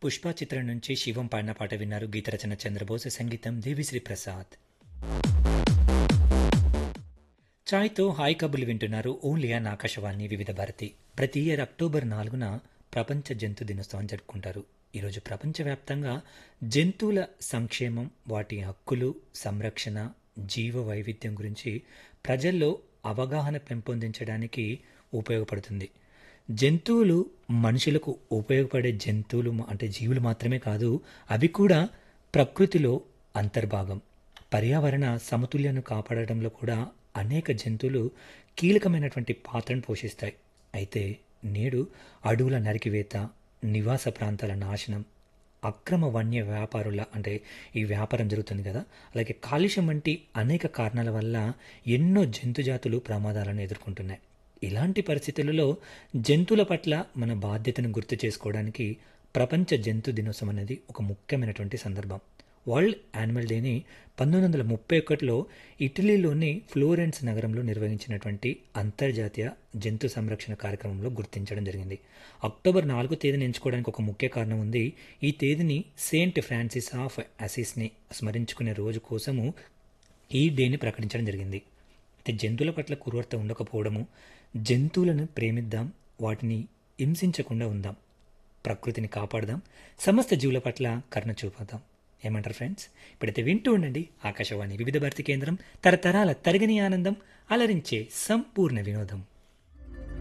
పుష్ప చిత్రం నుంచి శివం పాడిన పాట విన్నారు గీత రచన చంద్రబోస్ సంగీతం దేవిశ్రీ ప్రసాద్ ఛాయ్తో హాయ్ కబుర్లు వింటున్నారు ఓన్లీ ఆన్ ఆకాశవాణి వివిధ భారతి ప్రతి ఇయర్ అక్టోబర్ నాలుగున ప్రపంచ జంతు దినోత్సవం జరుపుకుంటారు ఈరోజు ప్రపంచవ్యాప్తంగా జంతువుల సంక్షేమం వాటి హక్కులు సంరక్షణ జీవ వైవిధ్యం గురించి ప్రజల్లో అవగాహన పెంపొందించడానికి ఉపయోగపడుతుంది జంతువులు మనుషులకు ఉపయోగపడే జంతువులు మా- అంటే జీవులు మాత్రమే కాదు అవి కూడా ప్రకృతిలో అంతర్భాగం పర్యావరణ సమతుల్యను కాపాడడంలో కూడా అనేక జంతువులు కీలకమైనటువంటి పాత్రను పోషిస్తాయి అయితే నేడు అడవుల నరికివేత నివాస ప్రాంతాల నాశనం అక్రమ వన్య వ్యాపారుల అంటే ఈ వ్యాపారం జరుగుతుంది కదా అలాగే కాలుష్యం వంటి అనేక కారణాల వల్ల ఎన్నో జంతు జాతులు ప్రమాదాలను ఎదుర్కొంటున్నాయి ఇలాంటి పరిస్థితులలో జంతువుల పట్ల మన బాధ్యతను గుర్తు చేసుకోవడానికి ప్రపంచ జంతు దినోత్సవం అనేది ఒక ముఖ్యమైనటువంటి సందర్భం వరల్డ్ యానిమల్ డేని పంతొమ్మిది వందల ముప్పై ఒకటిలో ఇటలీలోని ఫ్లోరెన్స్ నగరంలో నిర్వహించినటువంటి అంతర్జాతీయ జంతు సంరక్షణ కార్యక్రమంలో గుర్తించడం జరిగింది అక్టోబర్ నాలుగో తేదీని ఎంచుకోవడానికి ఒక ముఖ్య కారణం ఉంది ఈ తేదీని సెయింట్ ఫ్రాన్సిస్ ఆఫ్ అసిస్ని స్మరించుకునే రోజు కోసము ఈ డేని ప్రకటించడం జరిగింది అయితే జంతువుల పట్ల కురువర్త ఉండకపోవడము జంతువులను ప్రేమిద్దాం వాటిని హింసించకుండా ఉందాం ప్రకృతిని కాపాడదాం సమస్త జీవుల పట్ల కరుణ చూపదాం ఏమంటారు ఫ్రెండ్స్ ఇప్పుడైతే వింటూ ఉండండి ఆకాశవాణి వివిధ భారతి కేంద్రం తరతరాల తరగని ఆనందం అలరించే సంపూర్ణ వినోదం